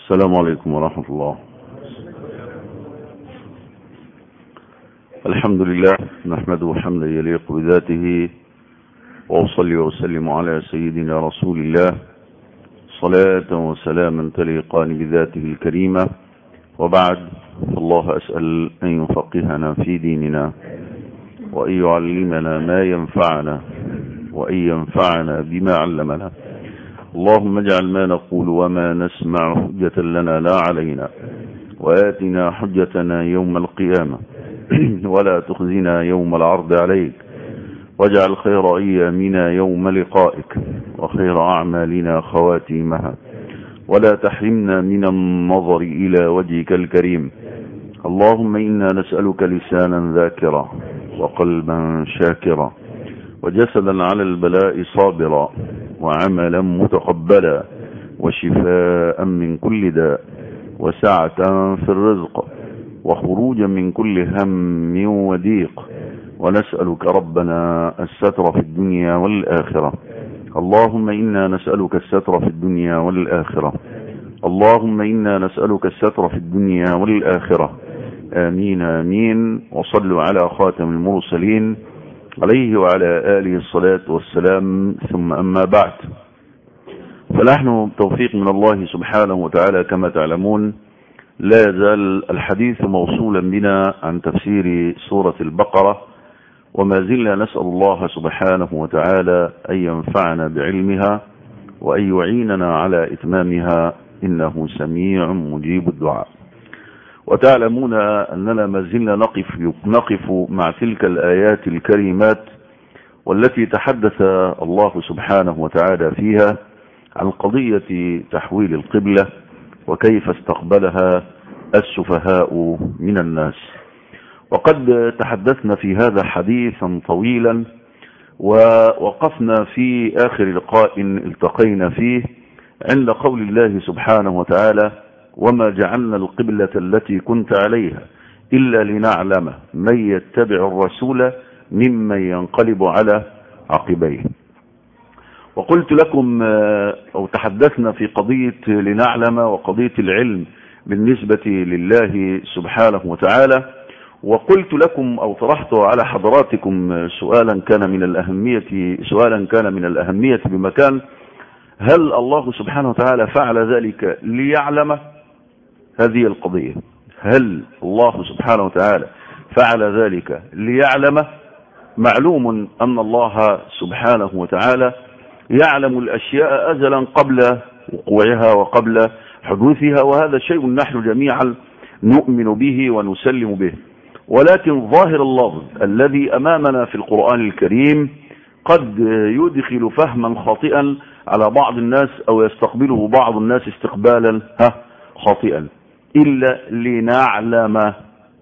السلام عليكم ورحمة الله الحمد لله نحمده حمدا يليق بذاته وأصلي وأسلم على سيدنا رسول الله صلاة وسلاما تليقان بذاته الكريمة وبعد فالله أسأل أن يفقهنا في ديننا وأن يعلمنا ما ينفعنا وأن ينفعنا بما علمنا اللهم اجعل ما نقول وما نسمع حجة لنا لا علينا وآتنا حجتنا يوم القيامة ولا تخزنا يوم العرض عليك واجعل خير أيامنا يوم لقائك وخير أعمالنا خواتيمها ولا تحرمنا من النظر إلى وجهك الكريم اللهم إنا نسألك لسانا ذاكرا وقلبا شاكرا وجسدا على البلاء صابرا وعملا متقبلا وشفاء من كل داء وسعة في الرزق وخروجا من كل هم وضيق ونسألك ربنا الستر في الدنيا والآخرة اللهم إنا نسألك الستر في الدنيا والآخرة اللهم إنا نسألك الستر في الدنيا والآخرة آمين آمين وصلوا على خاتم المرسلين عليه وعلى آله الصلاة والسلام ثم أما بعد فنحن بتوفيق من الله سبحانه وتعالى كما تعلمون لا يزال الحديث موصولا بنا عن تفسير سورة البقرة وما زلنا نسأل الله سبحانه وتعالى أن ينفعنا بعلمها وأن يعيننا على إتمامها إنه سميع مجيب الدعاء وتعلمون أننا ما زلنا نقف, نقف مع تلك الآيات الكريمات والتي تحدث الله سبحانه وتعالى فيها عن قضية تحويل القبلة وكيف استقبلها السفهاء من الناس وقد تحدثنا في هذا حديثا طويلا ووقفنا في آخر لقاء التقينا فيه عند قول الله سبحانه وتعالى وما جعلنا القبلة التي كنت عليها إلا لنعلم من يتبع الرسول ممن ينقلب على عقبيه وقلت لكم أو تحدثنا في قضية لنعلم وقضية العلم بالنسبة لله سبحانه وتعالى وقلت لكم أو طرحت على حضراتكم سؤالا كان من الأهمية سؤالا كان من الأهمية بمكان هل الله سبحانه وتعالى فعل ذلك ليعلم هذه القضية هل الله سبحانه وتعالى فعل ذلك ليعلم معلوم أن الله سبحانه وتعالى يعلم الأشياء أزلا قبل وقوعها وقبل حدوثها وهذا شيء نحن جميعا نؤمن به ونسلم به ولكن ظاهر اللفظ الذي أمامنا في القرآن الكريم قد يدخل فهما خاطئا على بعض الناس أو يستقبله بعض الناس استقبالا ها خاطئا إلا لنعلم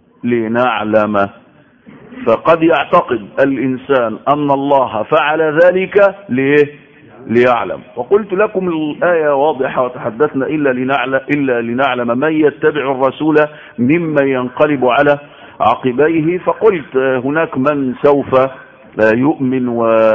لنعلم فقد يعتقد الإنسان أن الله فعل ذلك ليه ليعلم وقلت لكم الآية واضحة وتحدثنا إلا لنعلم, إلا لنعلم من يتبع الرسول ممن ينقلب على عقبيه فقلت هناك من سوف يؤمن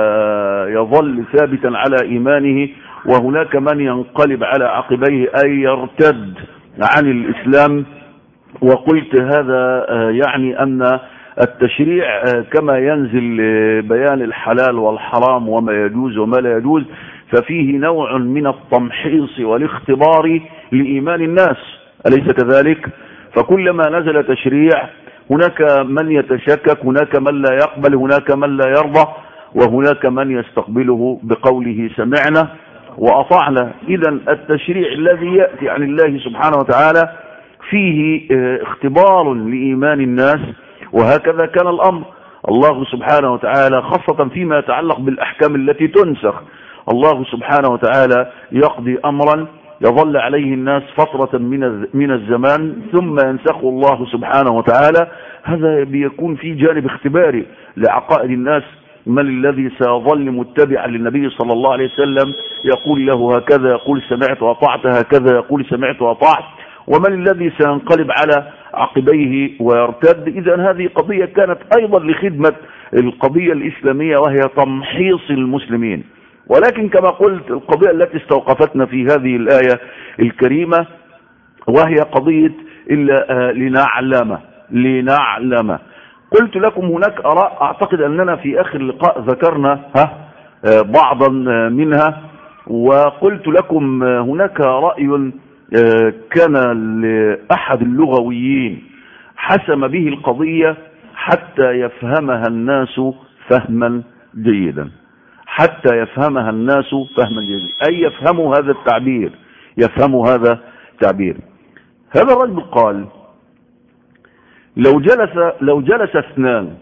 ويظل ثابتا على إيمانه وهناك من ينقلب على عقبيه أي يرتد عن الإسلام وقلت هذا يعني أن التشريع كما ينزل بيان الحلال والحرام وما يجوز وما لا يجوز ففيه نوع من التمحيص والاختبار لإيمان الناس أليس كذلك فكلما نزل تشريع هناك من يتشكك هناك من لا يقبل هناك من لا يرضى وهناك من يستقبله بقوله سمعنا وأطعنا إذا التشريع الذي يأتي عن الله سبحانه وتعالى فيه اختبار لإيمان الناس وهكذا كان الأمر الله سبحانه وتعالى خاصة فيما يتعلق بالأحكام التي تنسخ الله سبحانه وتعالى يقضي أمرا يظل عليه الناس فترة من من الزمان ثم ينسخه الله سبحانه وتعالى هذا بيكون في جانب اختباري لعقائد الناس من الذي سيظل متبعا للنبي صلى الله عليه وسلم يقول له هكذا يقول سمعت وأطعت هكذا يقول سمعت وأطعت ومن الذي سينقلب على عقبيه ويرتد إذا هذه قضية كانت أيضا لخدمة القضية الإسلامية وهي تمحيص المسلمين ولكن كما قلت القضية التي استوقفتنا في هذه الآية الكريمة وهي قضية إلا لنعلم لنعلم قلت لكم هناك أراء أعتقد أننا في آخر اللقاء ذكرنا ها بعضا منها وقلت لكم هناك رأي كان لأحد اللغويين حسم به القضية حتى يفهمها الناس فهما جيدا حتى يفهمها الناس فهما جيدا أي يفهموا هذا التعبير يفهموا هذا التعبير هذا الرجل قال لو جلس لو جلس اثنان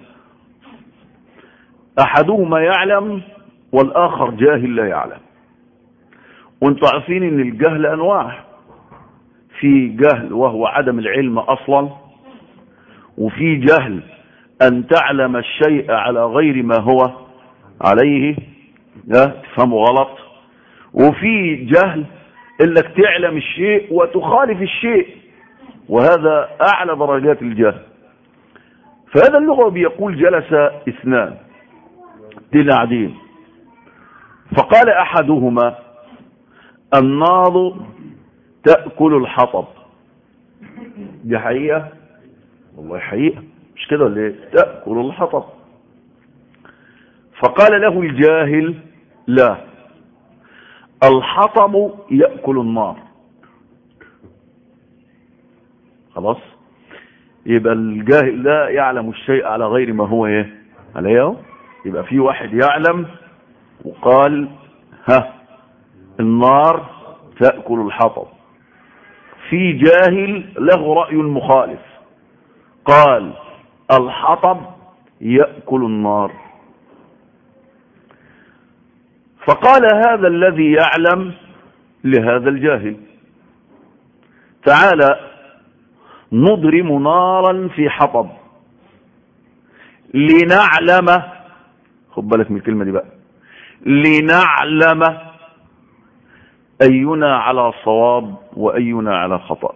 احدهما يعلم والاخر جاهل لا يعلم وانتم عارفين ان الجهل انواع في جهل وهو عدم العلم اصلا وفي جهل ان تعلم الشيء على غير ما هو عليه تفهمه غلط وفي جهل انك تعلم الشيء وتخالف الشيء وهذا اعلى درجات الجهل فهذا اللغة بيقول جلس اثنان دين فقال احدهما النار تأكل الحطب دي حقيقة والله حقيقة مش كده ولا ايه تأكل الحطب فقال له الجاهل لا الحطب يأكل النار خلاص يبقى الجاهل لا يعلم الشيء على غير ما هو ايه عليه يبقى في واحد يعلم وقال ها النار تأكل الحطب في جاهل له رأي مخالف قال الحطب يأكل النار فقال هذا الذي يعلم لهذا الجاهل تعالى نضرم نارا في حطب لنعلم خد بالك من الكلمة دي بقى لنعلم أينا على صواب وأينا على خطأ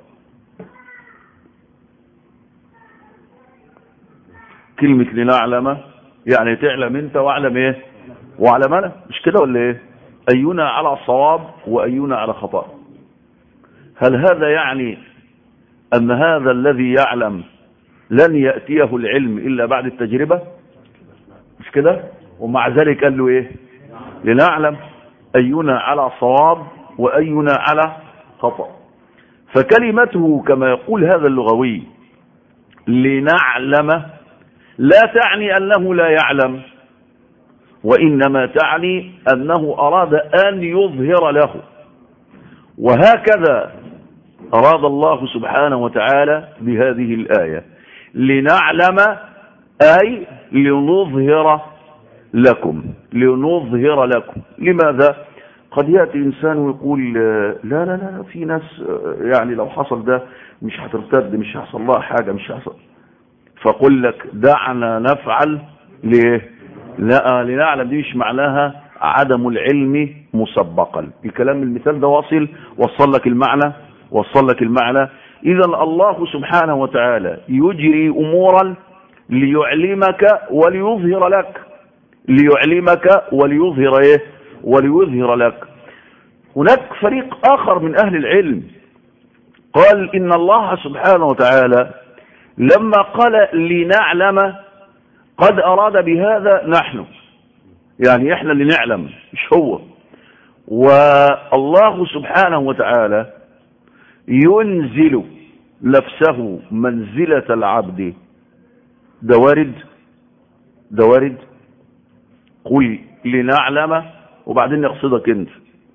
كلمة لنعلم يعني تعلم انت واعلم ايه واعلم انا مش كده ولا ايه اينا على صواب واينا على خطأ هل هذا يعني ان هذا الذي يعلم لن يأتيه العلم الا بعد التجربة مش كده ومع ذلك قال له ايه لنعلم اينا على صواب واينا على خطأ فكلمته كما يقول هذا اللغوي لنعلم لا تعني انه لا يعلم وانما تعني انه اراد ان يظهر له وهكذا اراد الله سبحانه وتعالى بهذه الايه لنعلم اي لنظهر لكم لنظهر لكم لماذا قد ياتي انسان ويقول لا لا لا, لا في ناس يعني لو حصل ده مش هترتد مش هيحصل لها حاجه مش هيحصل فقل لك دعنا نفعل ليه لا لنعلم دي مش معناها عدم العلم مسبقا الكلام المثال ده واصل وصل لك المعنى وصل لك المعنى اذا الله سبحانه وتعالى يجري امورا ليعلمك وليظهر لك ليعلمك وليظهر ايه وليظهر لك هناك فريق اخر من اهل العلم قال ان الله سبحانه وتعالى لما قال لنعلم قد أراد بهذا نحن يعني إحنا اللي نعلم مش هو والله سبحانه وتعالى ينزل نفسه منزلة العبد ده وارد ده وارد قل لنعلم وبعدين يقصدك انت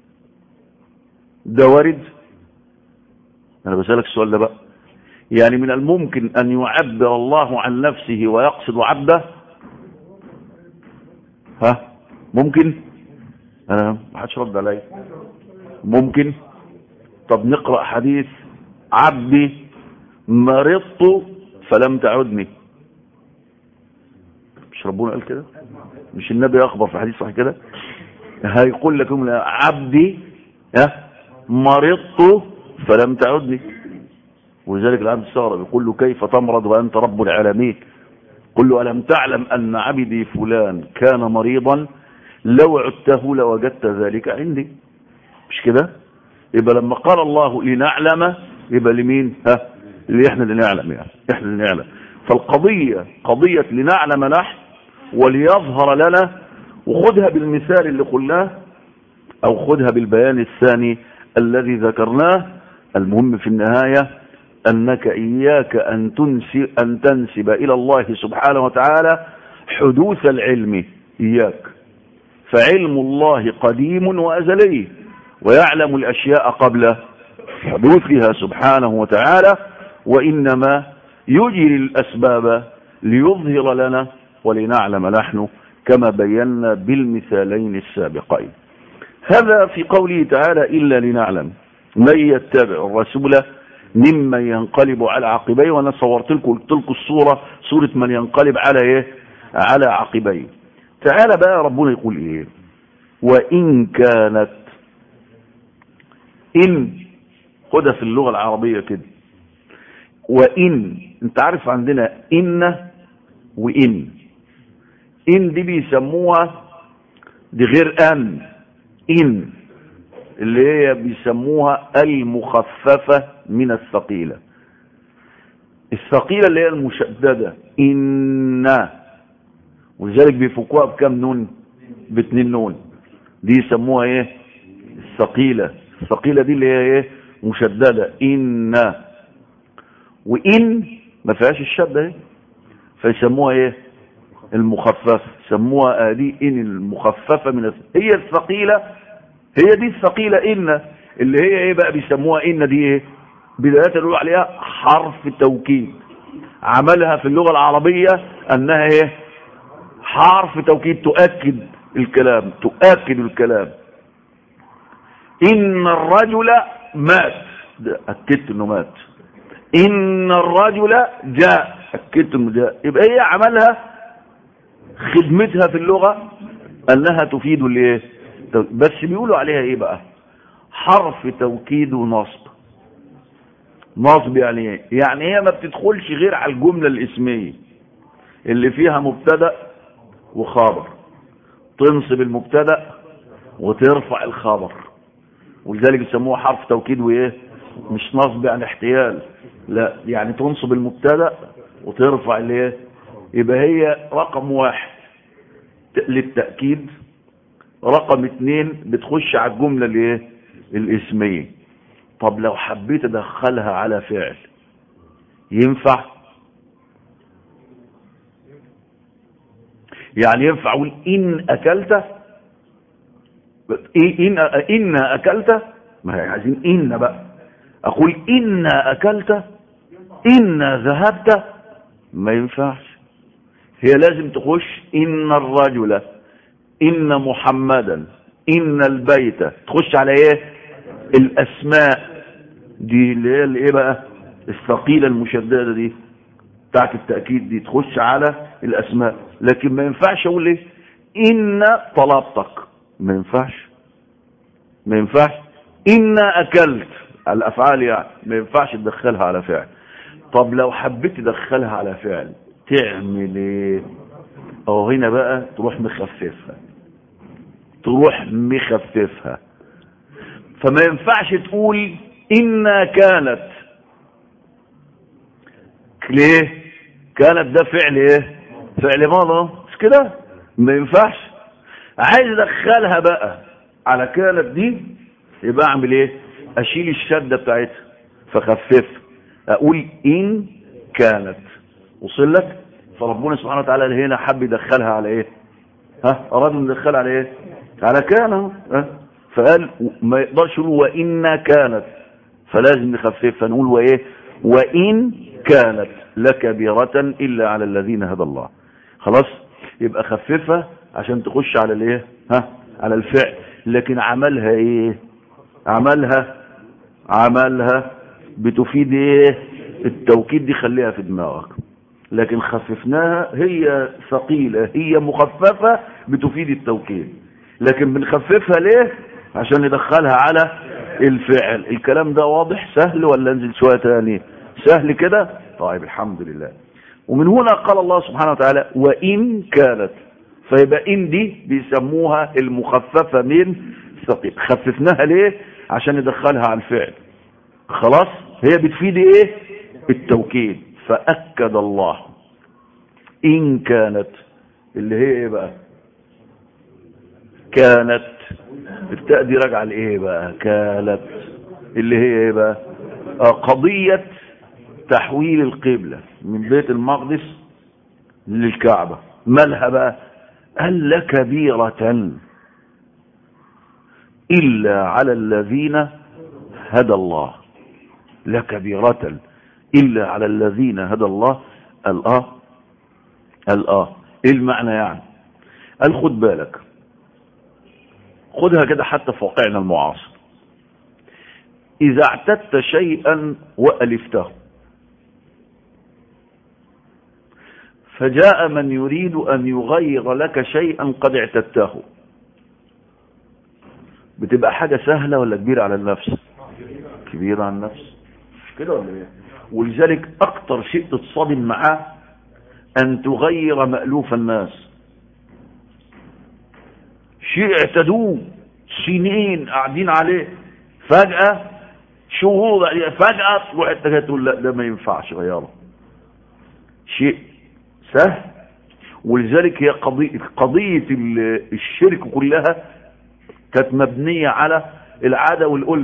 ده وارد انا بسألك السؤال ده بقى يعني من الممكن أن يعبر الله عن نفسه ويقصد عبده ها ممكن أنا ما حدش رد علي ممكن طب نقرأ حديث عبدي مرضت فلم تعدني مش ربنا قال كده مش النبي أخبر في حديث صحيح كده هيقول لكم عبدي ها مرضت فلم تعدني ولذلك العبد استغرب يقول له كيف تمرض وأنت رب العالمين قل له ألم تعلم أن عبدي فلان كان مريضا لو عدته لوجدت ذلك عندي مش كده يبقى لما قال الله لنعلم يبقى لمين ها اللي احنا اللي نعلم يعني احنا اللي نعلم فالقضية قضية لنعلم نحن وليظهر لنا وخدها بالمثال اللي قلناه او خدها بالبيان الثاني الذي ذكرناه المهم في النهاية انك اياك ان تنسب, أن تنسب الى الله سبحانه وتعالى حدوث العلم اياك فعلم الله قديم وازلي ويعلم الاشياء قبل حدوثها سبحانه وتعالى وانما يجري الاسباب ليظهر لنا ولنعلم نحن كما بينا بالمثالين السابقين هذا في قوله تعالى إلا لنعلم من يتبع الرسول ممن ينقلب على عقبيه وانا صورت لكم قلت لكم الصوره صوره من ينقلب على ايه على عقبيه تعالى بقى ربنا يقول ايه وان كانت ان خدها في اللغه العربيه كده وان انت عارف عندنا ان وان ان دي بيسموها دي غير ان ان اللي هي بيسموها المخففة من الثقيلة الثقيلة اللي هي المشددة إن ولذلك بيفكوها بكم نون باتنين نون دي يسموها ايه الثقيلة الثقيلة دي اللي هي ايه مشددة إن وإن ما فيهاش الشدة ايه فيسموها ايه المخففة سموها دي إن المخففة من الثقيلة. هي الثقيلة هي دي الثقيلة إن اللي هي ايه بقى بيسموها إن دي ايه بداية يقولوا عليها حرف توكيد عملها في اللغة العربية أنها ايه حرف توكيد تؤكد الكلام تؤكد الكلام إن الرجل مات ده أكدت إنه مات إن الرجل جاء أكدت إنه جاء يبقى هي عملها خدمتها في اللغة أنها تفيد الايه بس بيقولوا عليها ايه بقى حرف توكيد ونصب نصب يعني ايه يعني هي ما بتدخلش غير على الجملة الاسمية اللي فيها مبتدا وخبر تنصب المبتدا وترفع الخبر ولذلك يسموها حرف توكيد وايه مش نصب يعني احتيال لا يعني تنصب المبتدا وترفع الايه يبقى هي رقم واحد للتأكيد رقم اتنين بتخش على الجملة الايه الاسمية طب لو حبيت ادخلها على فعل ينفع يعني ينفع اقول ان اكلت ان ان اكلت ما هي عايزين ان بقى اقول ان اكلت ان ذهبت ما ينفعش هي لازم تخش ان الرجل ان محمدا ان البيت تخش على ايه الاسماء دي اللي هي الايه بقى الثقيله المشدده دي بتاعت التاكيد دي تخش على الاسماء لكن ما ينفعش اقول ايه ان طلبتك ما ينفعش ما ينفعش ان اكلت الافعال يعني ما ينفعش تدخلها على فعل طب لو حبيت تدخلها على فعل تعمل ايه اهو هنا بقى تروح مخففها تروح مخففها فما ينفعش تقول إنا كانت ليه كانت ده فعل ايه فعل ماضي مش كده ما ينفعش عايز ادخلها بقى على كانت دي يبقى اعمل ايه اشيل الشده بتاعتها فخفف اقول ان كانت وصل لك فربنا سبحانه وتعالى هنا حب يدخلها على ايه ها اراد ان يدخلها على ايه على كان ها فقال ما يقدرش يقول وان كانت فلازم نخففها نقول وايه وان كانت لكبيرة الا على الذين هدى الله خلاص يبقى خففها عشان تخش على الايه ها على الفعل لكن عملها ايه عملها عملها بتفيد ايه التوكيد دي خليها في دماغك لكن خففناها هي ثقيلة هي مخففة بتفيد التوكيد لكن بنخففها ليه عشان ندخلها على الفعل الكلام ده واضح سهل ولا انزل شوية تاني سهل كده طيب الحمد لله ومن هنا قال الله سبحانه وتعالى وإن كانت فيبقى إن دي بيسموها المخففة من ثقيل خففناها ليه عشان ندخلها على الفعل خلاص هي بتفيد ايه التوكيد فأكد الله إن كانت اللي هي ايه بقى كانت التاء دي راجعه لايه بقى كانت اللي هي ايه بقى آه قضيه تحويل القبله من بيت المقدس للكعبه مالها بقى قال لكبيره الا على الذين هدى الله لكبيره الا على الذين هدى الله قال اه قال اه ايه المعنى يعني قال خد بالك خدها كده حتى في واقعنا المعاصر إذا اعتدت شيئا وألفته فجاء من يريد أن يغير لك شيئا قد اعتدته بتبقى حاجة سهلة ولا كبيرة على النفس كبيرة على النفس مش كده ولا ايه ولذلك أكتر شيء تتصادم معاه أن تغير مألوف الناس شيء اعتدوه سنين قاعدين عليه فجأة شهور فجأة تروح انت تقول لا ده ما ينفعش غيره شيء سهل ولذلك هي قضية, قضية الشرك كلها كانت مبنية على العادة والألف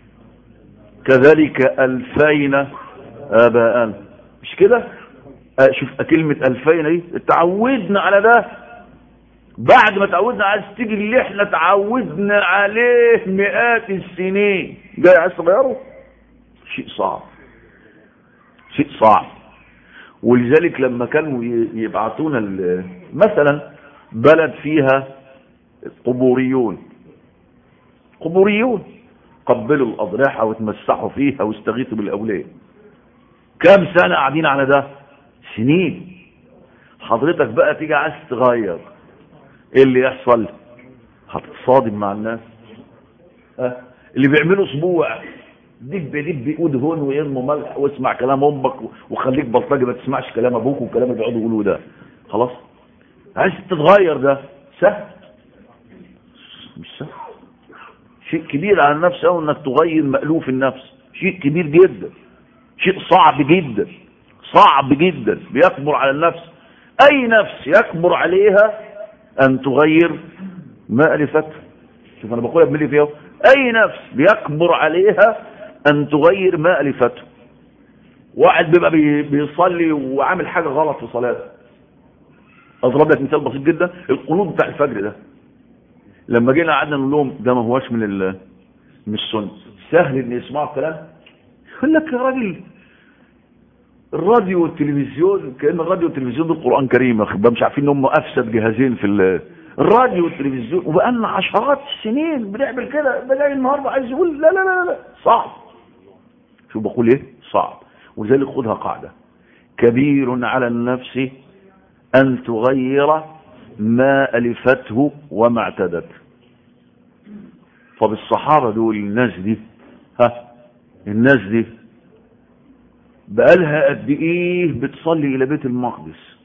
كذلك ألفين آباء مش كده شوف كلمة ألفين دي تعودنا على ده بعد ما تعودنا عايز تيجي اللي احنا تعودنا عليه مئات السنين جاي عايز تغيره شيء صعب شيء صعب ولذلك لما كانوا يبعثونا مثلا بلد فيها قبوريون قبوريون قبلوا الأضرحة وتمسحوا فيها واستغيثوا بالأولياء كم سنة قاعدين على ده سنين حضرتك بقى تيجي عايز تغير ايه اللي يحصل هتتصادم مع الناس أه؟ اللي بيعملوا اسبوع دب دب ايد هون ويرموا ملح واسمع كلام امك وخليك بلطجي ما تسمعش كلام ابوك والكلام اللي بيقعدوا يقولوه ده خلاص عايز تتغير ده سهل مش سهل شيء كبير على النفس او انك تغير مألوف النفس شيء كبير جدا شيء صعب جدا صعب جدا بيكبر على النفس اي نفس يكبر عليها ان تغير ما الفته شوف انا بقولها بملي فيها اي نفس بيكبر عليها ان تغير ما الفته واحد بيبقى بيصلي وعامل حاجه غلط في صلاته اضرب لك مثال بسيط جدا القنوط بتاع الفجر ده لما جينا قعدنا نقول لهم ده ما هواش من ال من السنه سهل ان يسمعوا الكلام يقول لك يا راجل الراديو والتلفزيون كان الراديو والتلفزيون دول قران كريم مش عارفين ان هم افسد جهازين في الراديو والتلفزيون وبقى لنا عشرات السنين بنعمل كده بلاقي النهارده عايز يقول لا لا لا لا صعب شو بقول ايه صعب ولذلك خدها قاعده كبير على النفس ان تغير ما الفته وما اعتدت طب الصحابه دول الناس دي ها الناس دي بقالها قد ايه بتصلي الى بيت المقدس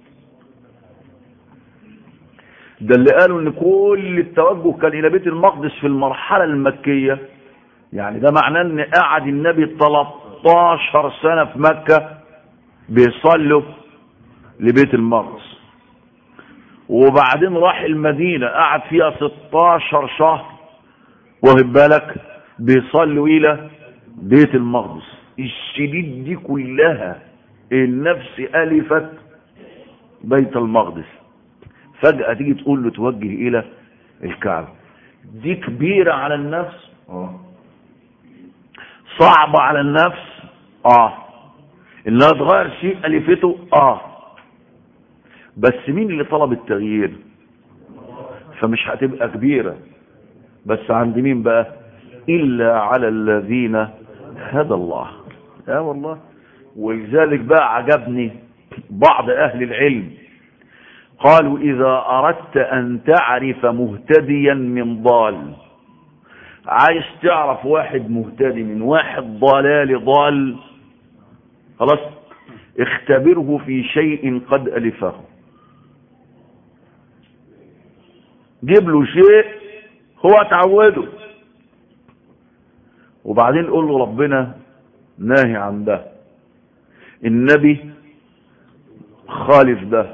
ده اللي قالوا ان كل التوجه كان الى بيت المقدس في المرحله المكيه يعني ده معناه ان قعد النبي 13 سنه في مكه بيصلوا لبيت المقدس وبعدين راح المدينه قعد فيها 16 شهر واخد بالك بيصلوا الى بيت المقدس الشديد دي كلها النفس ألفت بيت المقدس فجأة تيجي تقول له توجه إلى الكعبة دي كبيرة على النفس اه صعبة على النفس اه انها تغير شيء ألفته اه بس مين اللي طلب التغيير فمش هتبقى كبيرة بس عند مين بقى إلا على الذين هدى الله اه والله ولذلك بقى عجبني بعض أهل العلم قالوا إذا أردت أن تعرف مهتديا من ضال عايز تعرف واحد مهتدي من واحد ضلال ضال خلاص اختبره في شيء قد ألفه جيب له شيء هو تعوده وبعدين قول له ربنا ناهي عن ده النبي خالف ده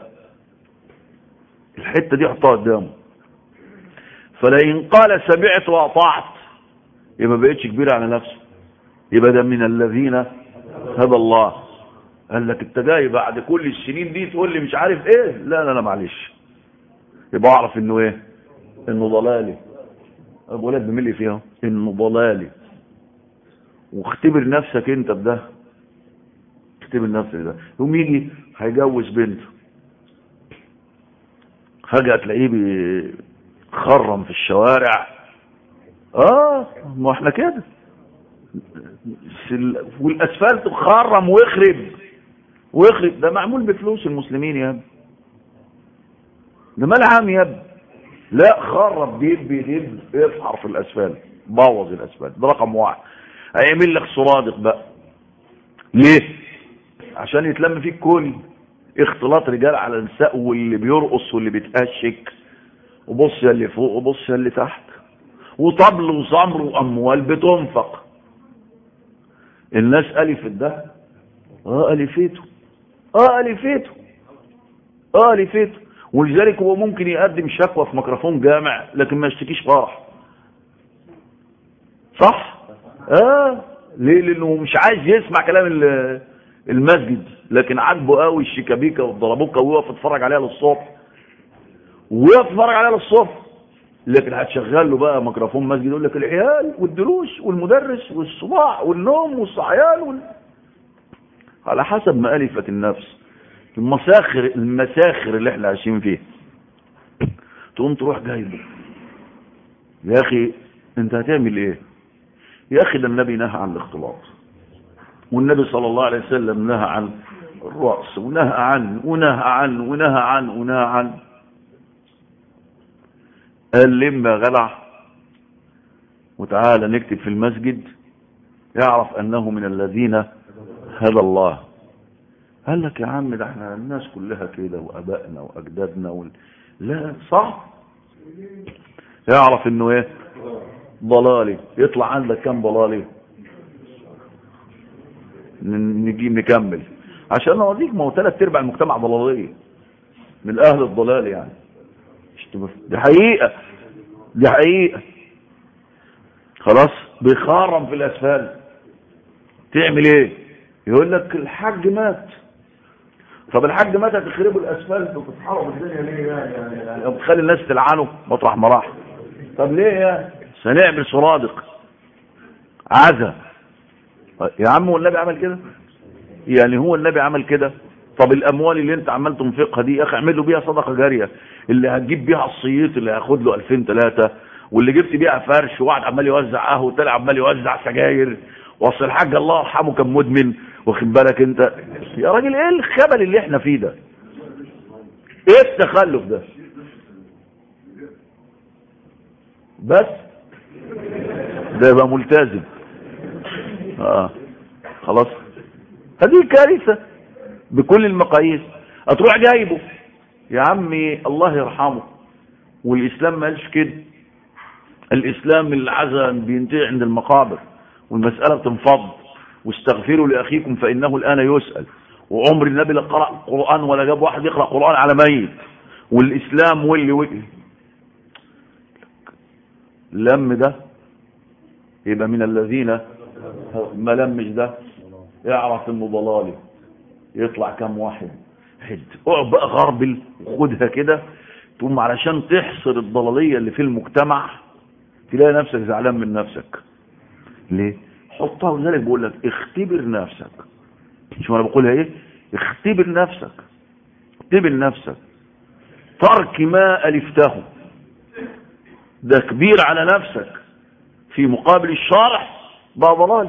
الحتة دي حطها قدامه فلئن قال سمعت وأطعت يبقى بقتش كبيرة على نفسه يبقى ده من الذين هدى الله قال لك انت جاي بعد كل السنين دي تقول لي مش عارف ايه لا لا لا معلش يبقى اعرف انه ايه انه ضلالي ابو ولاد بملي فيها انه ضلالي واختبر نفسك انت بده اختبر نفسك ده يوم يجي هيجوز بنته فجأة تلاقيه بيخرم في الشوارع اه ما احنا كده والاسفلت خرم ويخرب ويخرب ده معمول بفلوس المسلمين يا ابني ده مال عام يا ابني لا خرب ديب ديب يفحر في الاسفلت بوظ الاسفلت ده رقم واحد هيعمل لك سرادق بقى ليه عشان يتلم فيك كل اختلاط رجال على نساء واللي بيرقص واللي بيتهشك وبص يا اللي فوق وبص يا اللي تحت وطبل وصمر واموال بتنفق الناس الفت ده اه الفته اه الفته اه الفته ولذلك هو ممكن يقدم شكوى في ميكروفون جامع لكن ما يشتكيش فرح صح اه ليه لانه مش عايز يسمع كلام المسجد لكن عاجبه قوي الشيكابيكا والضربوكا ويقف يتفرج عليها للصبح ويقف يتفرج عليها للصبح لكن هتشغل له بقى ميكروفون مسجد يقول لك العيال والدروس والمدرس والصداع والنوم والصحيان وال... على حسب ما ألفت النفس المساخر المساخر اللي احنا عايشين فيه تقوم تروح جايبه يا اخي انت هتعمل ايه يا اخي ده النبي نهى عن الاختلاط والنبي صلى الله عليه وسلم نهى عن الرأس ونهى عن ونهى عن ونهى عن ونهى عن قال لما غلع وتعالى نكتب في المسجد يعرف أنه من الذين هدى الله قال لك يا عم ده احنا الناس كلها كده وأبائنا وأجدادنا وال... لا صح يعرف انه ايه ضلالي يطلع عندك كم ضلالي نجي نكمل عشان اوريك ما هو ثلاث ارباع المجتمع ضلاليه من اهل الضلال يعني دي حقيقه دي حقيقه خلاص بيخرم في الاسفل تعمل ايه يقول لك الحاج مات طب الحاج مات هتخربوا الاسفلت وتتحرقوا الدنيا ليه يعني يعني, يعني بتخلي الناس تلعنه مطرح ما راح طب ليه يعني سنعمل سرادق عزا يا عم هو النبي عمل كده يعني هو النبي عمل كده طب الاموال اللي انت عمال تنفقها دي يا اخي اعمل له بيها صدقه جاريه اللي هتجيب بيها الصييط اللي هياخد له 2000 3 واللي جبت بيها فرش وواحد عمال يوزع قهوه والتاني عمال يوزع سجاير واصل الحاج الله يرحمه كان مدمن واخد بالك انت يا راجل ايه الخبل اللي احنا فيه ده ايه التخلف ده بس ده يبقى ملتزم اه خلاص هذه كارثة بكل المقاييس هتروح جايبه يا عمي الله يرحمه والإسلام ما قالش كده الإسلام العزم بينتهي عند المقابر والمسألة بتنفض واستغفروا لأخيكم فإنه الآن يسأل وعمر النبي لا قرأ قرآن ولا جاب واحد يقرأ قرآن على ميت والإسلام واللي واللي لم ده يبقى من الذين ما لمش ده يعرف انه ضلالي يطلع كم واحد حد اقعد بقى غربل وخدها كده تقوم علشان تحصر الضلالية اللي في المجتمع تلاقي نفسك زعلان من نفسك ليه حطها ولذلك بقول لك اختبر نفسك شو انا بقولها ايه اختبر نفسك اختبر نفسك ترك ما الفته ده كبير على نفسك في مقابل الشرع بقى ضلال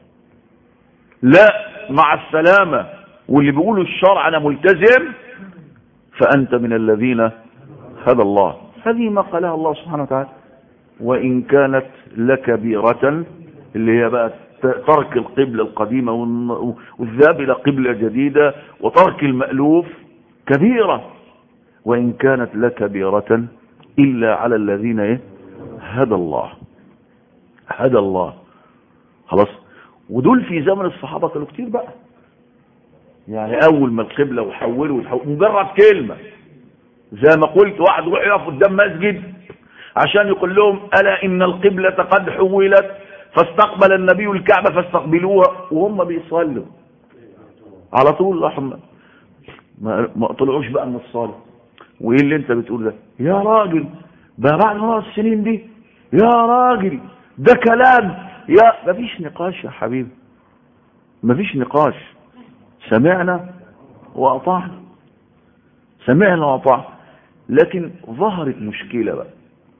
لا مع السلامة واللي بيقولوا الشرع أنا ملتزم فأنت من الذين هدى الله هذه ما قالها الله سبحانه وتعالى وإن كانت لكبيرة اللي هي بقى ترك القبلة القديمة والذهاب إلى قبلة جديدة وترك المألوف كبيرة وإن كانت لكبيرة إلا على الذين إيه؟ هدى الله هدى الله خلاص ودول في زمن الصحابة كانوا كتير بقى يعني أول ما القبلة وحولوا وتحول مجرد كلمة زي ما قلت واحد يروح يقف قدام مسجد عشان يقول لهم ألا إن القبلة قد حولت فاستقبل النبي الكعبة فاستقبلوها وهم بيصلوا على طول اللهم ما, ما طلعوش بقى من الصلاة وايه اللي انت بتقول ده يا راجل بقى بعد مرة السنين دي يا راجل ده كلام يا مفيش نقاش يا حبيبي مفيش نقاش سمعنا وأطعنا سمعنا وأطعنا لكن ظهرت مشكلة بقى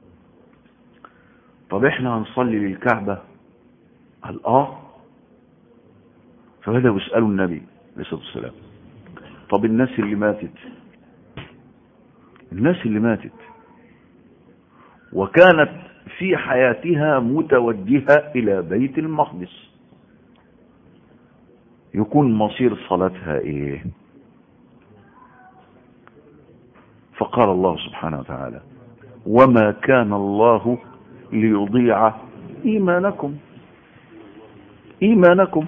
طب احنا هنصلي للكعبة قال اه فبدأوا يسألوا النبي عليه الصلاة والسلام طب الناس اللي ماتت الناس اللي ماتت وكانت في حياتها متوجهة إلى بيت المقدس يكون مصير صلاتها إيه فقال الله سبحانه وتعالى وما كان الله ليضيع إيمانكم إيمانكم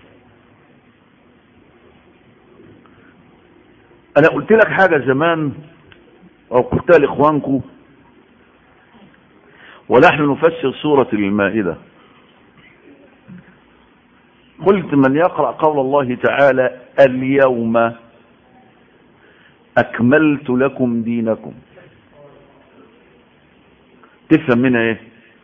أنا قلت لك حاجة زمان أو قلتها لإخوانكم ونحن نفسر سورة المائدة قلت من يقرأ قول الله تعالى اليوم أكملت لكم دينكم تفهم منها ايه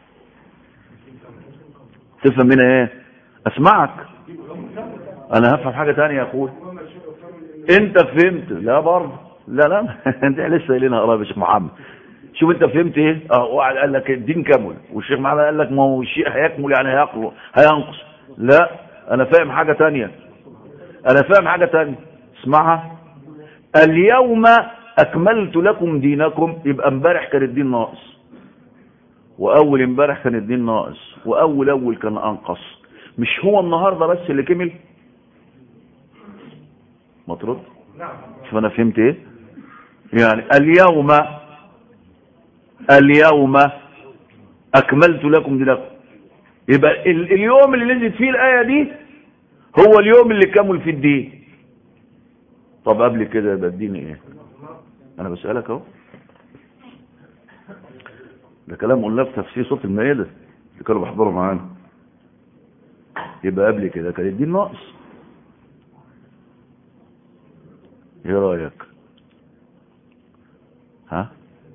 تفهم منها ايه اسمعك انا هفهم حاجة تانية يا اخوي انت فهمت لا برضه لا لا انت لسه قايلينها قريب يا شيخ محمد شوف انت فهمت ايه اه واحد قال لك الدين كمل والشيخ محمد قال لك ما هو الشيء هيكمل يعني هيقل هينقص لا انا فاهم حاجة تانية انا فاهم حاجة تانية اسمعها اليوم اكملت لكم دينكم يبقى امبارح كان الدين ناقص واول امبارح كان الدين ناقص واول اول كان انقص مش هو النهارده بس اللي كمل ما ترد شوف انا فهمت ايه يعني اليوم اليوم اكملت لكم دينكم يبقى ال اليوم اللي نزلت فيه الايه دي هو اليوم اللي كمل في الدين طب قبل كده يبقى الدين ايه انا بسالك اهو ده كلام قلنا في تفسير صوت المائده اللي كانوا بيحضروا معانا يبقى قبل كده كان الدين ناقص ايه رايك ها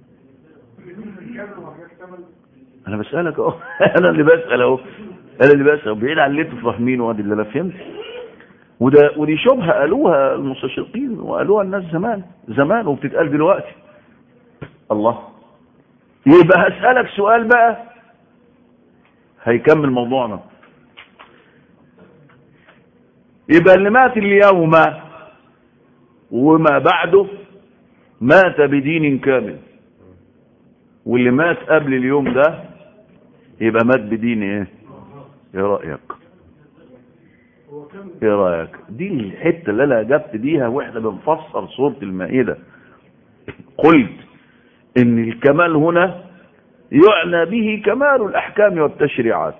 انا بسالك اهو انا اللي بسال اهو انا اللي بسال بعيد عن اللي انتوا فاهمينه وادي اللي انا فهمت وده ودي شبهه قالوها المستشرقين وقالوها الناس زمان زمان وبتتقال دلوقتي الله يبقى هسألك سؤال بقى هيكمل موضوعنا يبقى اللي مات اليوم وما بعده مات بدين كامل واللي مات قبل اليوم ده يبقى مات بدين ايه ايه رأيك ايه رأيك دي الحتة اللي انا اجبت بيها واحنا بنفسر سورة المائدة قلت ان الكمال هنا يعنى به كمال الاحكام والتشريعات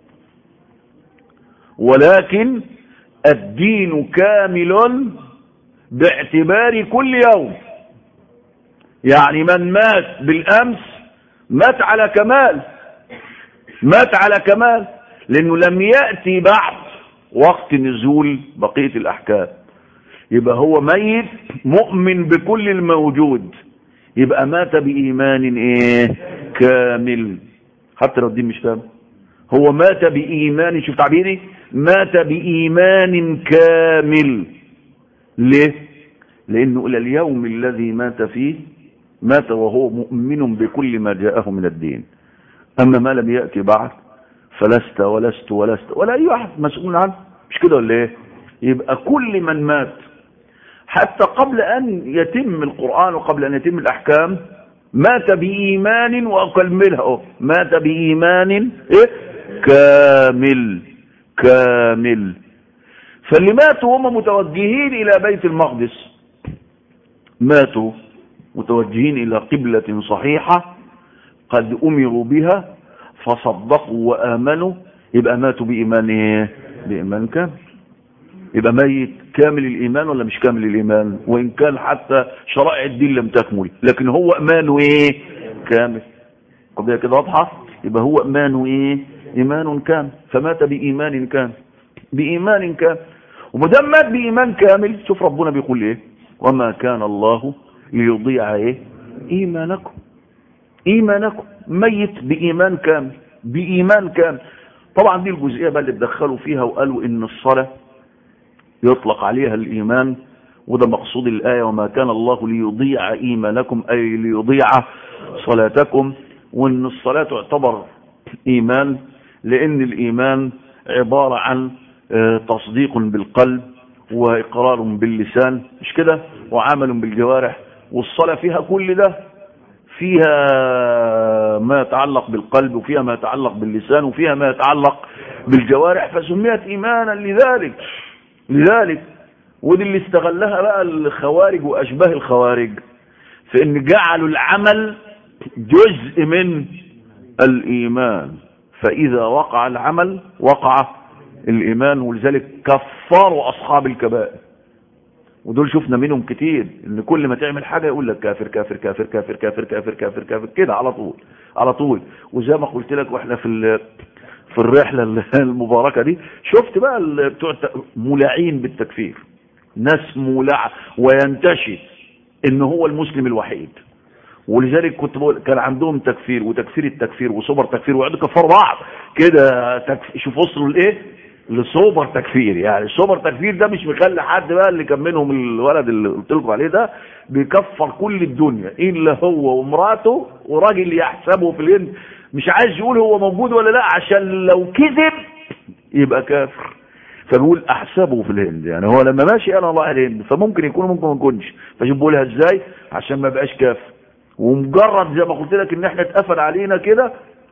ولكن الدين كامل باعتبار كل يوم يعني من مات بالامس مات على كمال مات على كمال لانه لم ياتي بعد وقت نزول بقيه الاحكام يبقى هو ميت مؤمن بكل الموجود يبقى مات بإيمان إيه كامل حتى لو الدين مش فاهم هو مات بإيمان شوف تعبيري مات بإيمان كامل ليه لأنه إلى اليوم الذي مات فيه مات وهو مؤمن بكل ما جاءه من الدين أما ما لم يأتي بعد فلست ولست ولست ولا أي واحد مسؤول عنه مش كده ولا إيه يبقى كل من مات حتى قبل أن يتم القرآن وقبل أن يتم الأحكام مات بإيمان وأكملها مات بإيمان إيه؟ كامل كامل فاللي ماتوا هم متوجهين إلى بيت المقدس ماتوا متوجهين إلى قبلة صحيحة قد أمروا بها فصدقوا وآمنوا يبقى ماتوا بإيمان إيه؟ بإيمان كامل يبقى ميت كامل الإيمان ولا مش كامل الإيمان وإن كان حتى شرائع الدين لم تكمل لكن هو إيمانه إيه كامل قضية كده واضحة يبقى هو إيمانه إيه إيمان كامل فمات بإيمان كامل بإيمان كامل ومدام مات بإيمان كامل شوف ربنا بيقول إيه وما كان الله ليضيع إيه إيمانكم إيمانكم ميت بإيمان كامل بإيمان كامل طبعا دي الجزئية بقى اللي اتدخلوا فيها وقالوا إن الصلاة يطلق عليها الإيمان وده مقصود الآية وما كان الله ليضيع إيمانكم أي ليضيع صلاتكم وإن الصلاة تعتبر إيمان لأن الإيمان عبارة عن تصديق بالقلب وإقرار باللسان مش كده وعمل بالجوارح والصلاة فيها كل ده فيها ما يتعلق بالقلب وفيها ما يتعلق باللسان وفيها ما يتعلق بالجوارح فسميت إيمانا لذلك لذلك ودي اللي استغلها بقى الخوارج وأشباه الخوارج في ان جعلوا العمل جزء من الإيمان فإذا وقع العمل وقع الإيمان ولذلك كفروا أصحاب الكبائر ودول شفنا منهم كتير ان كل ما تعمل حاجة يقول لك كافر كافر كافر كافر كافر كافر كافر كافر كده على طول على طول وزي ما قلت لك واحنا في في الرحلة المباركة دي شفت بقى بتوع مولعين بالتكفير ناس مولعة وينتشي ان هو المسلم الوحيد ولذلك كنت بقول كان عندهم تكفير وتكفير التكفير وسوبر تكفير ويقعدوا يكفروا بعض كده تكفير شوف وصلوا لايه لسوبر تكفير يعني السوبر تكفير ده مش مخلي حد بقى اللي كان منهم الولد اللي قلت لكم عليه ده بيكفر كل الدنيا الا هو ومراته وراجل يحسبه في الهند مش عايز يقول هو موجود ولا لا عشان لو كذب يبقى كافر فبيقول احسبه في الهند يعني هو لما ماشي انا الله الهند فممكن يكون ممكن ما يكونش فشوف بقولها ازاي عشان ما بقاش كافر ومجرد زي ما قلت لك ان احنا اتقفل علينا كده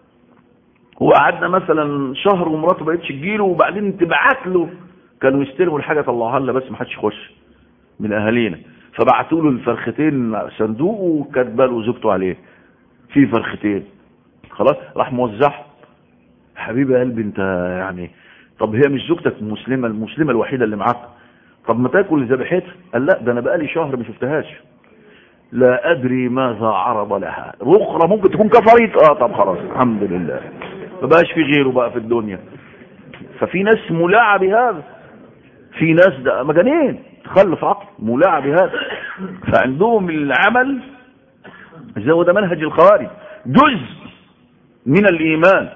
وقعدنا مثلا شهر ومراته بقتش تجيله وبعدين تبعت له كانوا يستلموا الحاجه طلعوها لنا بس ما حدش يخش من اهالينا فبعتوا له الفرختين صندوق وكاتبه له زوجته عليه في فرختين خلاص راح موزعها حبيبي قلبي انت يعني طب هي مش زوجتك مسلمه المسلمه الوحيده اللي معاك طب ما تاكل ذبيحتها قال لا ده انا بقالي شهر ما شفتهاش لا ادري ماذا عرض لها اخرى ممكن تكون كفرت اه طب خلاص الحمد لله ما بقاش في غيره بقى في الدنيا ففي ناس ملاعة بهذا في ناس ده مجانين تخلف عقل ملاعة بهذا فعندهم العمل زي ده منهج الخوارج جزء من الايمان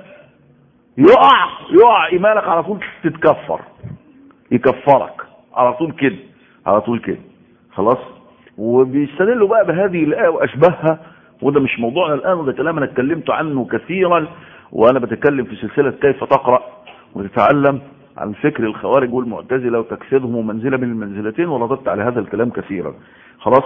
يقع يقع ايمانك على طول تتكفر يكفرك على طول كده على طول كده خلاص وبيستدلوا بقى بهذه الآية وأشبهها وده مش موضوعنا الآن وده كلام أنا اتكلمت عنه كثيرا وأنا بتكلم في سلسلة كيف تقرأ وتتعلم عن فكر الخوارج والمعتزلة وتكسيرهم منزلة من المنزلتين ورددت على هذا الكلام كثيرا خلاص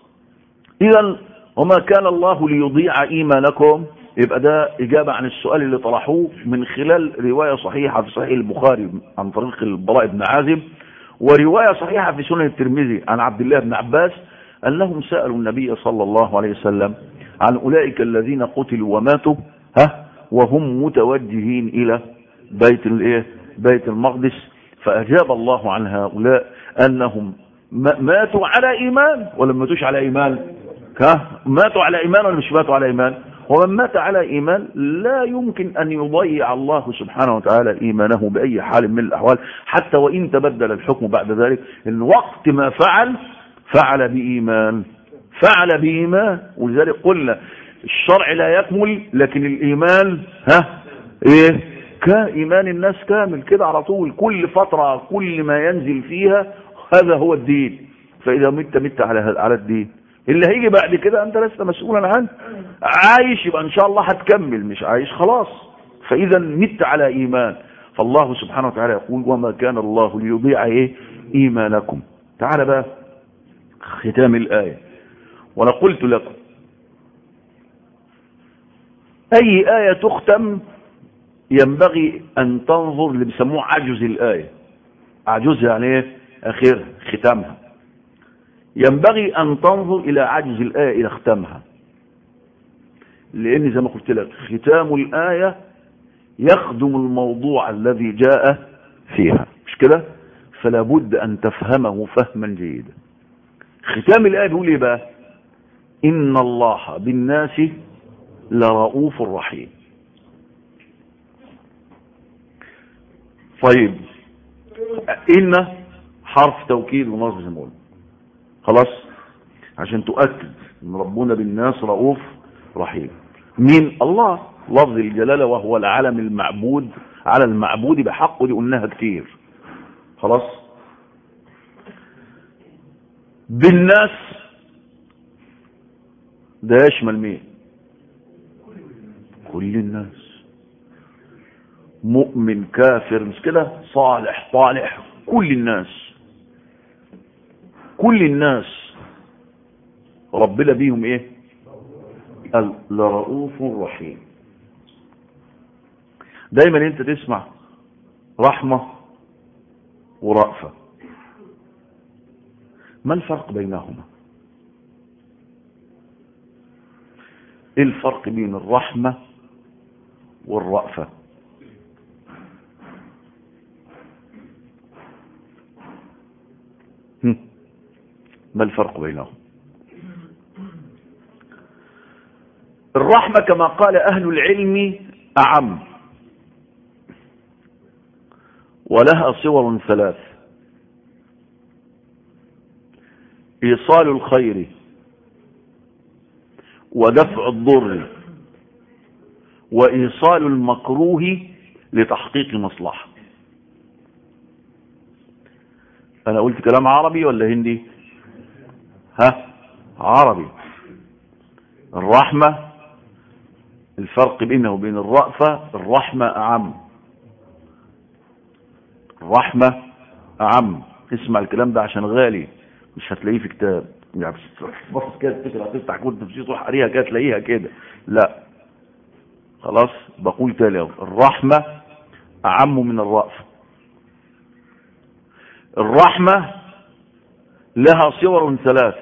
إذا وما كان الله ليضيع إيمانكم يبقى ده إجابة عن السؤال اللي طرحوه من خلال رواية صحيحة في صحيح البخاري عن طريق البراء بن عازب ورواية صحيحة في سنن الترمذي عن عبد الله بن عباس أنهم سألوا النبي صلى الله عليه وسلم عن أولئك الذين قتلوا وماتوا ها وهم متوجهين إلى بيت الايه بيت المقدس فأجاب الله عن هؤلاء أنهم ماتوا على إيمان ولا ماتوش على إيمان ها ماتوا على إيمان ولا مش ماتوا على إيمان ومن مات على إيمان لا يمكن أن يضيع الله سبحانه وتعالى إيمانه بأي حال من الأحوال حتى وإن تبدل الحكم بعد ذلك إن وقت ما فعل فعل بإيمان فعل بإيمان ولذلك قلنا الشرع لا يكمل لكن الإيمان ها إيه كإيمان الناس كامل كده على طول كل فترة كل ما ينزل فيها هذا هو الدين فإذا مت مت على على الدين اللي هيجي بعد كده انت لست مسؤولا عنه عايش يبقى ان شاء الله هتكمل مش عايش خلاص فاذا مت على ايمان فالله سبحانه وتعالى يقول وما كان الله ليضيع ايه ايمانكم تعال بقى ختام الايه وانا قلت لكم اي ايه تختم ينبغي ان تنظر اللي بيسموه عجز الايه عجز يعني ايه اخر ختامها ينبغي أن تنظر إلى عجز الآية إلى ختامها لأن زي ما قلت لك ختام الآية يخدم الموضوع الذي جاء فيها مش كده فلا بد أن تفهمه فهما جيدا ختام الآية بيقول ايه بقى إن الله بالناس لرؤوف رحيم طيب إن حرف توكيد ونصب زي ما قلنا خلاص عشان تؤكد ان ربنا بالناس رؤوف رحيم مين الله لفظ الجلالة وهو العالم المعبود على المعبود بحق دي قلناها كتير خلاص بالناس ده يشمل مين كل الناس مؤمن كافر مش كده صالح طالح كل الناس كل الناس ربنا بيهم ايه قال لرؤوف رحيم دايما انت تسمع رحمة ورأفة ما الفرق بينهما ايه الفرق بين الرحمة والرأفة هم. ما الفرق بينهم الرحمة كما قال أهل العلم أعم ولها صور ثلاث إيصال الخير ودفع الضر وإيصال المكروه لتحقيق مصلحة أنا قلت كلام عربي ولا هندي ها عربي الرحمة الفرق بينه وبين الرأفة الرحمة أعم الرحمة أعم اسمع الكلام ده عشان غالي مش هتلاقيه في كتاب يعني بص كده تفتكر هتفتح كود تفسير تروح قاريها كده تلاقيها كده لا خلاص بقول تاني الرحمة أعم من الرأفة الرحمة لها صور ثلاث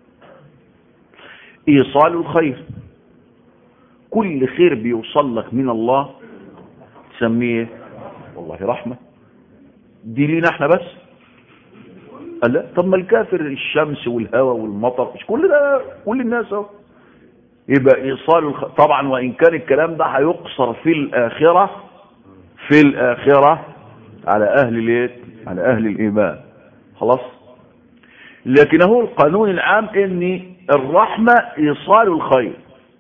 إيصال الخير كل خير بيوصل لك من الله تسميه والله رحمة دي لينا احنا بس قال لا طب ما الكافر الشمس والهواء والمطر مش كل ده كل الناس اهو يبقى ايصال الخ... طبعا وان كان الكلام ده هيقصر في الاخره في الاخره على اهل اليت على اهل الايمان خلاص لكن هو القانون العام ان الرحمه ايصال الخير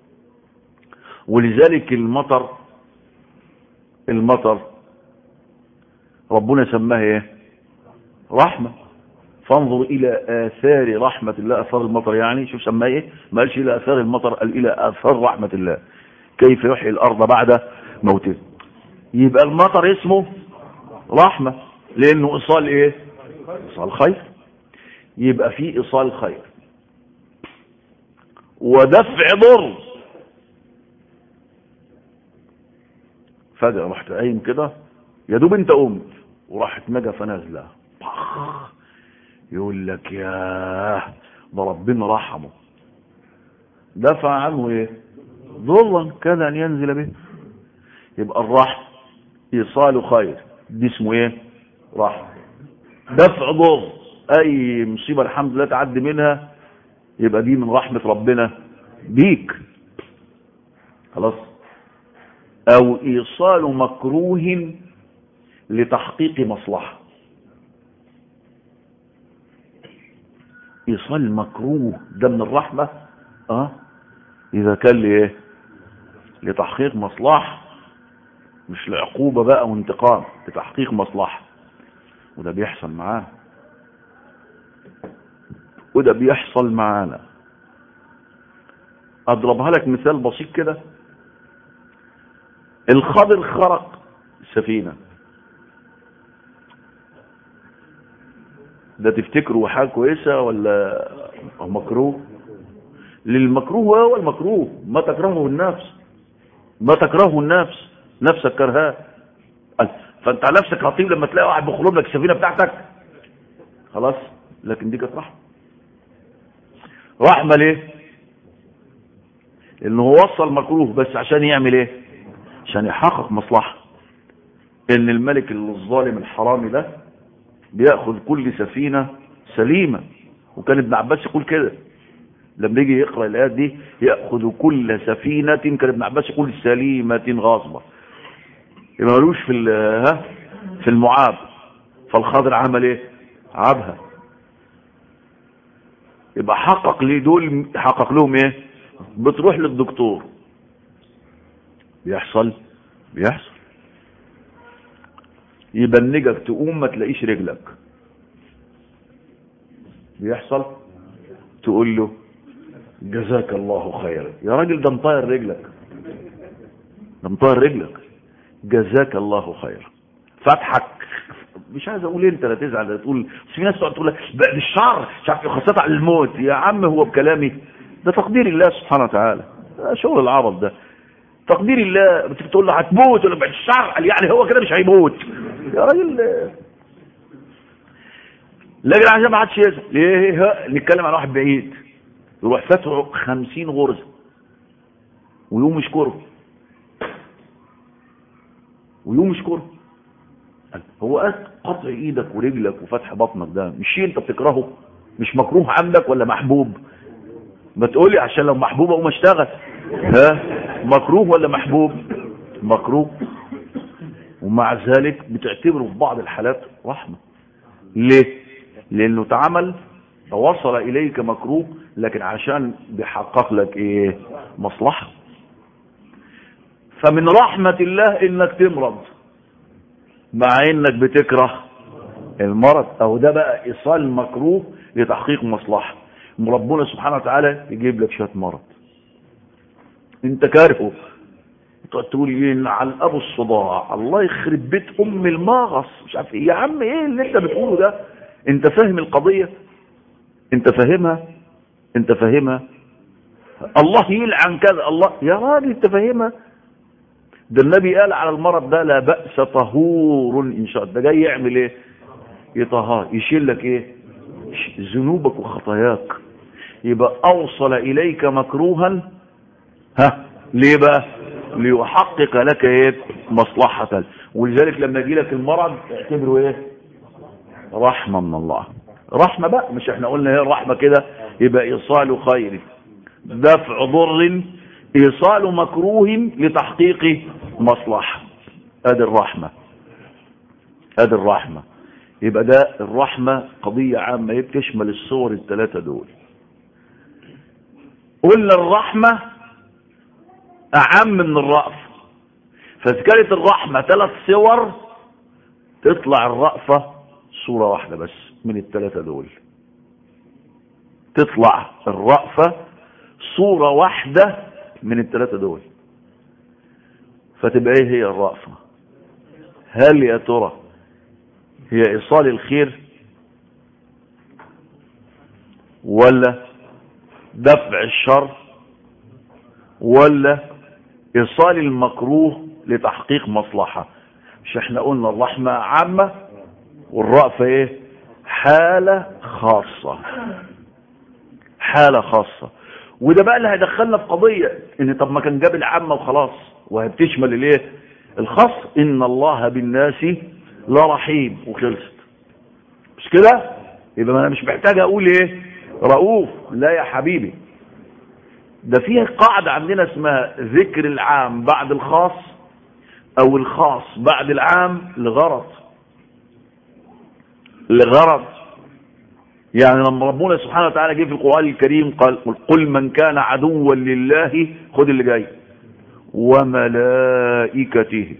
ولذلك المطر المطر ربنا سماه ايه رحمه فانظر الى اثار رحمه الله اثار المطر يعني شوف سماه ايه ما قالش الى اثار المطر قال الى اثار رحمه الله كيف يحيي الارض بعد موته يبقى المطر اسمه رحمه لانه ايصال ايه ايصال خير يبقى في ايصال خير ودفع ضر فجأة رحت قايم كده يا دوب انت قمت وراحت مجفة نازلة يقول لك ياه ده ربنا رحمه دفع عنه ايه ضرا كان ان ينزل به يبقى الرحم ايصال خير دي اسمه ايه رحم دفع ضر اي مصيبه الحمد لله تعدي منها يبقى دي من رحمه ربنا بيك خلاص او ايصال مكروه لتحقيق مصلحه ايصال المكروه ده من الرحمه اه اذا كان لايه لتحقيق مصلحه مش لعقوبه بقى وانتقام لتحقيق مصلحه وده بيحصل معاه وده بيحصل معانا اضربها لك مثال بسيط كده الخضر خرق سفينة ده تفتكروا حاجة كويسة ولا مكروه للمكروه هو المكروه ما تكرهه النفس ما تكرهه النفس نفسك كرهاه فانت على نفسك هطيب لما تلاقي واحد بيخرب لك السفينة بتاعتك خلاص لكن دي كانت رحمة رحمة ليه لانه هو وصل مكروه بس عشان يعمل ايه عشان يحقق مصلحة ان الملك الظالم الحرامي ده بياخذ كل سفينه سليمه وكان ابن عباس يقول كده لما يجي يقرا الايات دي ياخذ كل سفينه كان ابن عباس يقول سليمه غاصبه يبقى ملوش في ها في المعاب فالخضر عمل ايه عابها يبقى حقق لي دول حقق لهم ايه بتروح للدكتور بيحصل بيحصل يبنجك تقوم ما تلاقيش رجلك بيحصل تقول له جزاك الله خيرا يا راجل ده مطير رجلك ده مطير رجلك جزاك الله خيرا فتحك مش عايز اقول انت لا تزعل لا تقول بس في ناس تقعد تقول لك بعد الشر مش عارف خاصه على الموت يا عم هو بكلامي ده تقدير الله سبحانه وتعالى ده شغل العبط ده تقدير الله بتقول له هتموت ولا بعد الشر قال يعني هو كده مش هيموت يا راجل لكن عشان ما حدش يزعل ليه نتكلم عن واحد بعيد يروح فاتحه 50 غرزه ويقوم يشكره ويقوم يشكره هو قطع ايدك ورجلك وفتح بطنك ده مش شيء انت بتكرهه مش مكروه عندك ولا محبوب ما تقولي عشان لو محبوب اقوم اشتغل ها مكروه ولا محبوب مكروه ومع ذلك بتعتبره في بعض الحالات رحمه ليه لانه اتعمل وصل اليك مكروه لكن عشان بيحقق لك ايه مصلحه فمن رحمه الله انك تمرض مع انك بتكره المرض او ده بقى ايصال مكروه لتحقيق مصلحه ربنا سبحانه وتعالى يجيب لك شويه مرض انت كارهه تقعد تقول ايه على ابو الصداع الله يخرب بيت ام الماغص مش عارف ايه يا عم ايه اللي انت بتقوله ده انت فاهم القضيه انت فاهمها انت فاهمها الله يلعن كذا الله يا راجل انت فاهمها ده النبي قال على المرض ده لا بأس طهور إن شاء الله ده جاي يعمل إيه يطهر يشيل لك إيه ذنوبك وخطاياك يبقى أوصل إليك مكروها ها ليه بقى ليحقق لك إيه مصلحة ولذلك لما يجي لك المرض اعتبره إيه رحمة من الله رحمة بقى مش احنا قلنا ايه الرحمة كده يبقى إيصال خير دفع ضر إيصال مكروه لتحقيق مصلحة ادي الرحمة ادي الرحمة يبقى ده الرحمة قضية عامة بتشمل الصور الثلاثة دول قلنا الرحمة أعم من الرأفة فإذا كانت الرحمة ثلاث صور تطلع الرأفة صورة واحدة بس من الثلاثة دول تطلع الرأفة صورة واحدة من الثلاثة دول فتبقى ايه هي الرأفة هل يا ترى هي ايصال الخير ولا دفع الشر ولا ايصال المكروه لتحقيق مصلحة مش احنا قلنا الرحمة عامة والرأفة ايه حالة خاصة حالة خاصة وده بقى اللي هيدخلنا في قضية ان طب ما كان جاب العامة وخلاص وهتشمل الايه الخاص ان الله بالناس لرحيم وخلصت مش كده يبقى انا مش محتاج اقول ايه رؤوف لا يا حبيبي ده فيه قاعدة عندنا اسمها ذكر العام بعد الخاص او الخاص بعد العام لغرض لغرض يعني لما ربنا سبحانه وتعالى جه في القرآن الكريم قال قل من كان عدوا لله خد اللي جاي وملائكته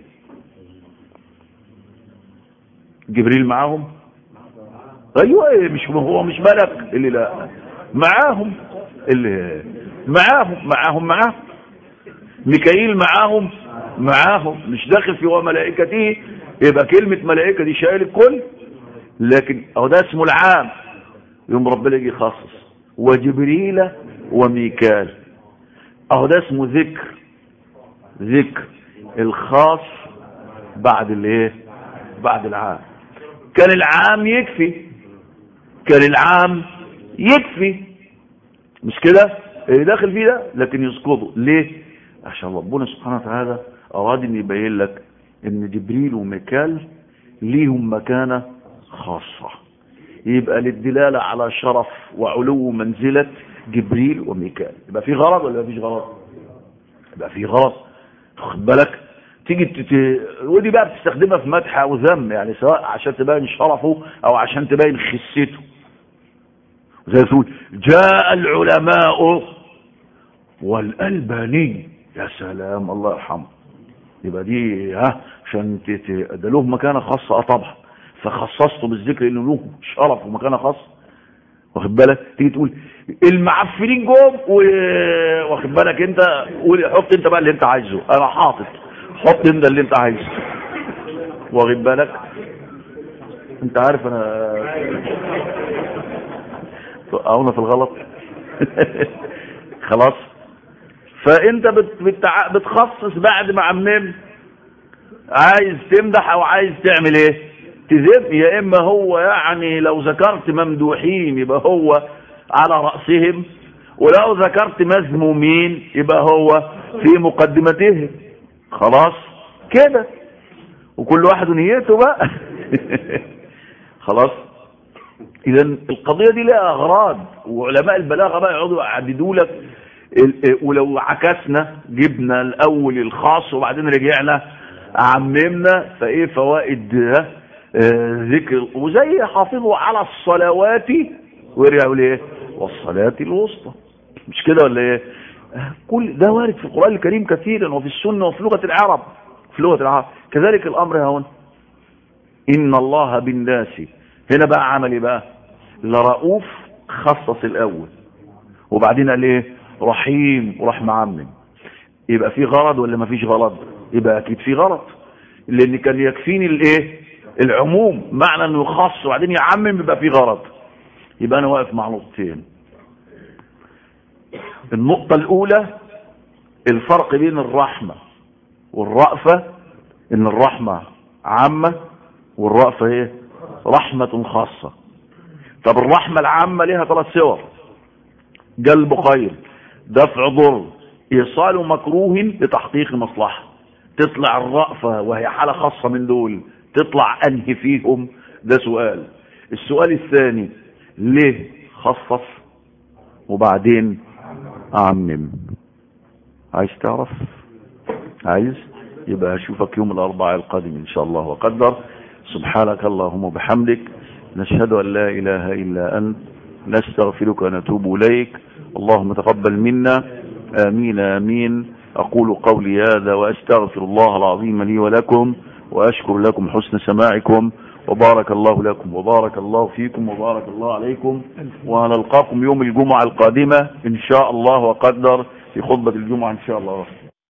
جبريل معاهم ايوه مش هو مش ملك اللي لا معاهم اللي معاهم معاهم معاهم ميكائيل معاهم معاهم مش داخل في وملائكته يبقى كلمة ملائكة دي شايل الكل لكن اهو ده اسمه العام يوم ربنا يجي يخصص وجبريل وميكال اهو ده اسمه ذكر ذكر الخاص بعد الايه بعد العام كان العام يكفي كان العام يكفي مش كده اللي داخل فيه ده لكن يسقطه ليه عشان ربنا سبحانه وتعالى اراد ان يبين لك ان جبريل وميكال ليهم مكانة خاصة يبقى للدلالة على شرف وعلو منزلة جبريل وميكال يبقى في غرض ولا مفيش غرض يبقى في غرض خد بالك تيجي تت... ودي بقى بتستخدمها في مدح او ذم يعني سواء عشان تبين شرفه او عشان تبين خسته زي تقول جاء العلماء والألباني يا سلام الله يرحمه يبقى دي ها عشان ت- ت- ده له مكانه خاصه اه طبعا فخصصته بالذكر انه له شرف ومكانه خاصه واخد بالك تيجي تقول المعفنين جم و- واخد بالك انت قول حط انت بقى اللي انت عايزه انا حاطط حط انت اللي انت عايزه واخد بالك انت عارف انا توقعونا في الغلط خلاص فانت بت- بتع- بتخصص بعد ما عممت عايز تمدح او عايز تعمل ايه تذم يا اما هو يعني لو ذكرت ممدوحين يبقى هو على رأسهم ولو ذكرت مذمومين يبقى هو في مقدمتهم خلاص كده وكل واحد نيته بقى خلاص اذا القضيه دي لها اغراض وعلماء البلاغه بقى يقعدوا يعددوا لك ال- ولو عكسنا جبنا الاول الخاص وبعدين رجعنا عممنا فايه فوائد ها، آه، ذكر وزي حافظوا على الصلوات ويرجعوا ليه والصلاه الوسطى مش كده ولا ايه آه، كل ده وارد في القران الكريم كثيرا وفي السنه وفي لغه العرب في لغه العرب كذلك الامر هنا ان الله بالناس هنا بقى عمل ايه بقى لرؤوف خصص الاول وبعدين قال ايه رحيم وراح معمم يبقى في غرض ولا ما فيش غرض يبقى اكيد في غرض لان كان يكفيني الايه العموم معنى انه يخص وبعدين يعمم يبقى في غرض يبقى انا واقف مع نقطتين النقطة الاولى الفرق بين الرحمة والرأفة ان الرحمة عامة والرأفة ايه رحمة خاصة طب الرحمة العامة لها ثلاث صور جلب خير دفع ضر ايصال مكروه لتحقيق مصلحة تطلع الرأفة وهي حالة خاصة من دول تطلع انهي فيهم ده سؤال السؤال الثاني ليه خصص وبعدين اعمم عايز تعرف عايز يبقى اشوفك يوم الاربعاء القادم ان شاء الله وقدر سبحانك اللهم وبحمدك نشهد ان لا اله الا انت نستغفرك ونتوب اليك اللهم تقبل منا امين امين اقول قولي هذا واستغفر الله العظيم لي ولكم واشكر لكم حسن سماعكم وبارك الله لكم وبارك الله فيكم وبارك الله عليكم ونلقاكم يوم الجمعة القادمة إن شاء الله وقدر في خطبة الجمعة إن شاء الله